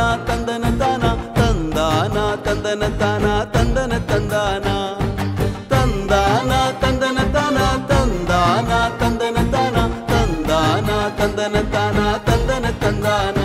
தந்தன தானா தந்தானா தந்தன தானா தந்தன தந்தானா தந்தானா தந்தன தானா தந்தானா தந்தன தானா தந்தானா தந்தன தானா தந்தன தந்தானா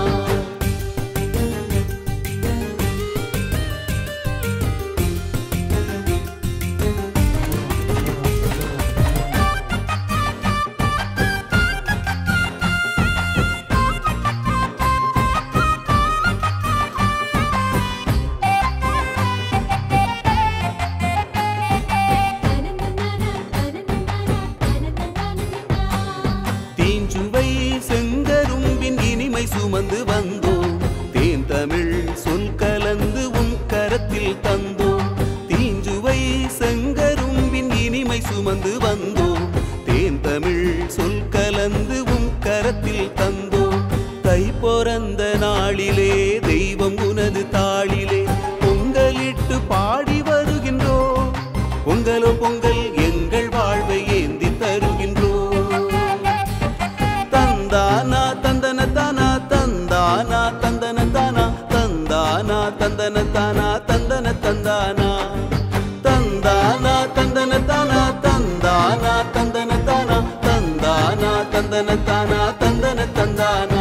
தீஞ்சுவை செங்கரும்பின் இனிமை சுமந்து வந்தோம் தேன் தமிழ் சொல் கலந்து உன் கரத்தில் தந்தோம் தீஞ்சுவை செங்கரும்பின் இனிமை சுமந்து வந்தோம் தேன் தமிழ் சொல் கலந்து உன் கரத்தில் தந்தோம் தை பிறந்த நாளிலே தெய்வம் உனது தாளிலே பொங்கலிட்டு பாடி வருகின்றோம் பொங்கலோ பொங்கல் எங்கள் வாழ்வை ஏந்தி தருகின்றோம் தந்தானா தந்தன தானா தந்தானா தந்தன தானா தந்தானா தந்தன தானா தந்தன தந்தானா தந்தானா தந்தன தானா தந்தானா தந்தன தானா தந்தானா தந்தன தானா தந்தன தந்தானா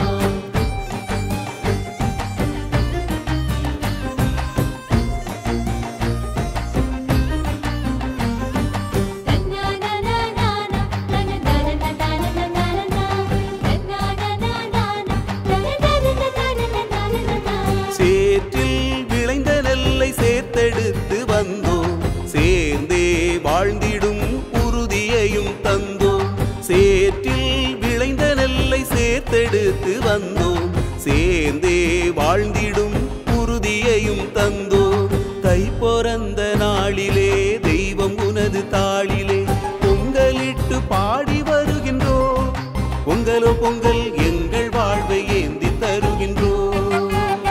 சேற்றில் விளைந்த நெல்லை சேர்த்தெடுத்து வந்தோம் சேர்ந்தே வாழ்ந்திடும் உறுதியையும் தந்தோம் சேற்றில் விளைந்த நெல்லை சேர்த்தெடுத்து வந்தோம் சேர்ந்தே வாழ்ந்திடும் உறுதியையும் தந்தோம் தை பிறந்த நாளிலே தெய்வம் உனது தாளிலே பொங்கலிட்டு பாடி வருகின்றோம் பொங்கலோ பொங்கல் எங்கள் வாழ்வை ஏந்தி தருகின்றோம்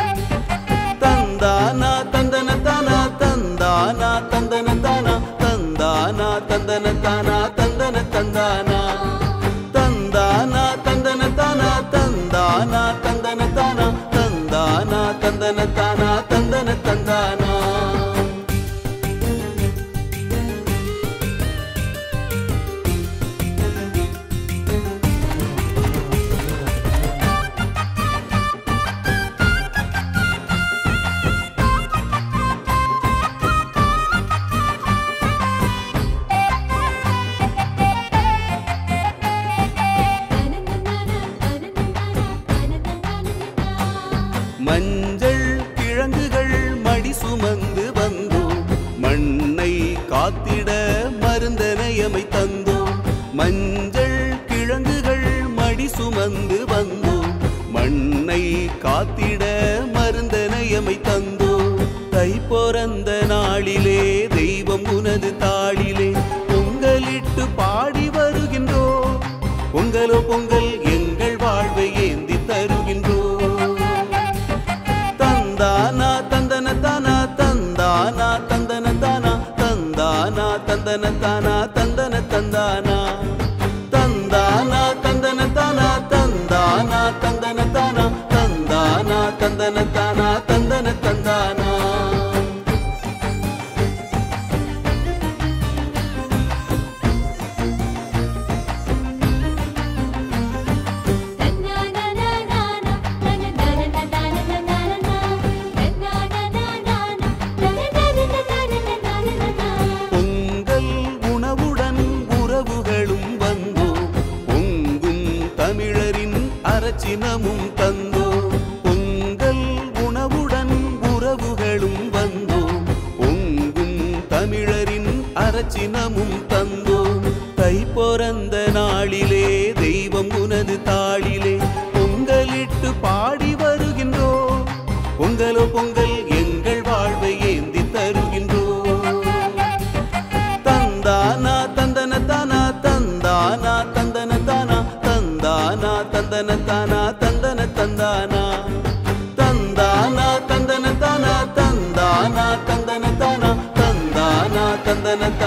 தந்தானா தந்தன தானா தந்தானா தந்தன தானா தந்தானா தந்தன தானா தந்தன தந்தானா தந்தானா தந்தன தானா தந்தானா தந்தன தானா தந்தானா தந்தன தானா தந்தன தந்தானா மஞ்சள் கிழங்குகள் மடி சுமந்து வந்தோம் மண்ணை காத்திட மருந்தனையமை தந்தோம் மஞ்சள் கிழங்குகள் மடி சுமந்து வந்தோம் மண்ணை காத்திட மருந்தனையமை தந்தோம் தை பிறந்த நாளிலே தெய்வம் உனது தாளிலே பொங்கலிட்டு பாடி வருகின்றோம் பொங்கலோ பொங்கல் எங்கள் வாழ்வை ஏந்தி தருகின்றோம் தந்தானா தந்தன தானா தந்தானா தந்தன தானா தந்தானா தந்தன தானா தந்தன தந்தானா தந்தானா தந்தன தானா தந்தானா தந்தன தானா தந்தானா தந்தன தானா தந்தன தந்தானா பொங்கல் உணவுடன் உறவுகளும் வந்தோம் பொங்கும் தமிழரின் அரச்சினமும் தந்தோம் பொங்கல் உணவுடன் உறவுகளும் வந்தோம் பொங்கும் தமிழரின் அரச்சினமும் தந்தோம் தை பிறந்த நாளிலே தெய்வம் உனது தாளிலே பொங்கலிட்டு பாடி வருகின்றோம் பொங்கலோ பொங்கல் எங்கள் வாழ்வை ஏந்தி தருகின்றோம் தந்தானா தந்தன தானா தந்தானா தந்தன தானா தந்தானா தந்தன தானா தந்தன தந்தானா தந்தானா தந்தன தானா தந்தானா தந்தன தானா தந்தானா தந்தன